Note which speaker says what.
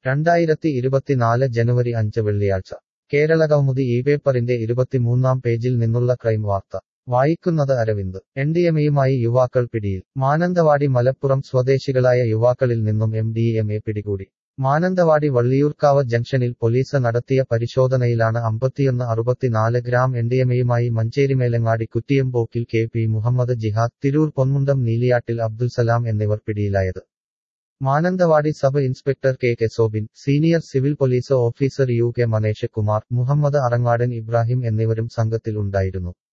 Speaker 1: രണ്ടായിരത്തി ഇരുപത്തിനാല് ജനുവരി അഞ്ച് വെള്ളിയാഴ്ച കേരളകൗമുദി ഈ പേപ്പറിന്റെ ഇരുപത്തിമൂന്നാം പേജിൽ നിന്നുള്ള ക്രൈം വാർത്ത വായിക്കുന്നത് അരവിന്ദ് എൻഡിഎംഎയുമായി യുവാക്കൾ പിടിയിൽ മാനന്തവാടി മലപ്പുറം സ്വദേശികളായ യുവാക്കളിൽ നിന്നും എം ഡി എം എ പിടികൂടി മാനന്തവാടി വള്ളിയൂർക്കാവ് ജംഗ്ഷനിൽ പോലീസ് നടത്തിയ പരിശോധനയിലാണ് അമ്പത്തിയൊന്ന് അറുപത്തിനാല് ഗ്രാം എൻഡിഎംഎയുമായി മഞ്ചേരിമേലങ്ങാടി കുറ്റിയമ്പോക്കിൽ കെ പി മുഹമ്മദ് ജിഹാദ് തിരൂർ പൊന്മുണ്ടം നീലിയാട്ടിൽ അബ്ദുൽസലാം എന്നിവർ പിടിയിലായത് Mananthavady sub inspector K K Sobin senior civil police officer U K Manesh Kumar Muhammad Arangadan Ibrahim എന്നിവരും സംഘത്തിൽ ഉണ്ടായിരുന്നു